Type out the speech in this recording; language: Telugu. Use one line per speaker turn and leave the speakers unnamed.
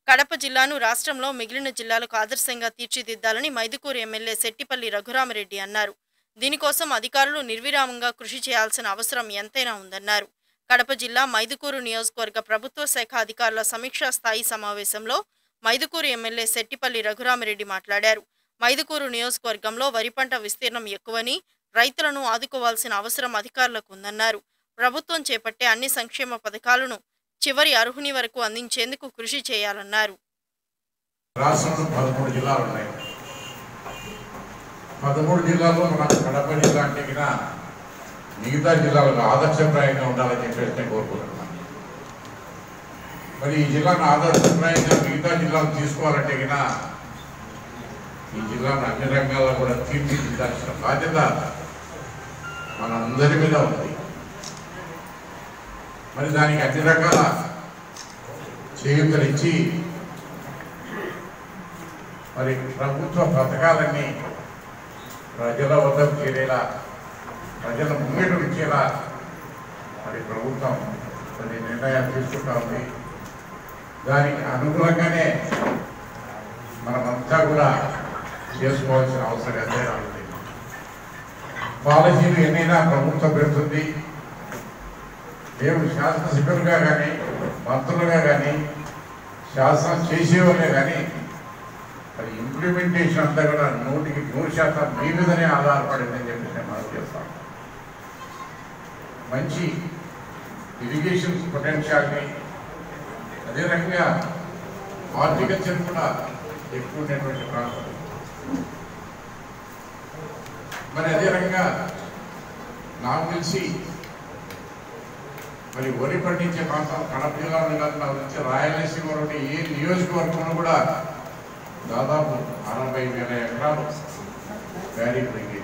కడప జిల్లాను రాష్ట్రంలో మిగిలిన జిల్లాలకు ఆదర్శంగా తీర్చిదిద్దాలని మైదుకూరు ఎమ్మెల్యే శెట్టిపల్లి రఘురామరెడ్డి అన్నారు దీనికోసం అధికారులు నిర్విరామంగా కృషి చేయాల్సిన అవసరం ఎంతైనా ఉందన్నారు కడప జిల్లా మైదుకూరు నియోజకవర్గ ప్రభుత్వ శాఖ అధికారుల సమీక్షా స్థాయి సమావేశంలో మైదుకూరు ఎమ్మెల్యే శెట్టిపల్లి రఘురామరెడ్డి మాట్లాడారు మైదుకూరు నియోజకవర్గంలో వరి పంట విస్తీర్ణం ఎక్కువని రైతులను ఆదుకోవాల్సిన అవసరం అధికారులకు ఉందన్నారు ప్రభుత్వం చేపట్టే అన్ని సంక్షేమ పథకాలను చివరి అర్హుని వరకు అందించేందుకు కృషి చేయాలన్నారు
రాష్ట్రంలో పదమూడు జిల్లాలు ఉన్నాయి పదమూడు జిల్లాల్లో మన కడప జిల్లా అంటే గిన మిగతా జిల్లాలకు ఆదర్శప్రాయంగా ఉండాలని చెప్పేసి నేను కోరుకుంటున్నాను మరి ఈ జిల్లాను ఆదర్శప్రాయంగా మిగతా జిల్లాలు తీసుకోవాలంటే గిన ఈ జిల్లాను అన్ని రంగాల్లో కూడా తీర్చిదిద్దాల్సిన బాధ్యత మనందరి మీద ఉంది మరి దానికి అన్ని రకాల చేయూతనిచ్చి మరి ప్రభుత్వ పథకాలన్నీ ప్రజల వద్దకు చేరేలా ప్రజల ముంగిట ఉంచేలా మరి ప్రభుత్వం కొన్ని నిర్ణయాలు తీసుకుంటా ఉంది దానికి అనుగుణంగానే మనమంతా కూడా చేసుకోవాల్సిన అవసరం ఎంతైనా ఉంది పాలసీలు ఎన్నైనా ప్రభుత్వం పెడుతుంది మేము శాసనసభ్యులుగా కానీ మంత్రులుగా కానీ శాసనం చేసేవాళ్ళే కానీ అది ఇంప్లిమెంటేషన్ అంతా కూడా నూటికి నూరు శాతం మీ మీదనే ఆధారపడిందని చెప్పి నేను మనం చేస్తాం మంచి ఇరిగేషన్ పొటెన్షియల్ని అదే రకంగా హార్టికల్చర్ కూడా ఎక్కువ ఉన్నటువంటి ప్రాంతం మరి అదే రకంగా నాకు తెలిసి మరి వరి పండించే ప్రాంతం కడప జిల్లాలో కాదు నాకు తెలిసి రాయలసీమలోని ఏ నియోజకవర్గంలో కూడా దాదాపు అరవై వేల ఎకరాలు ప్యాడీ పండించే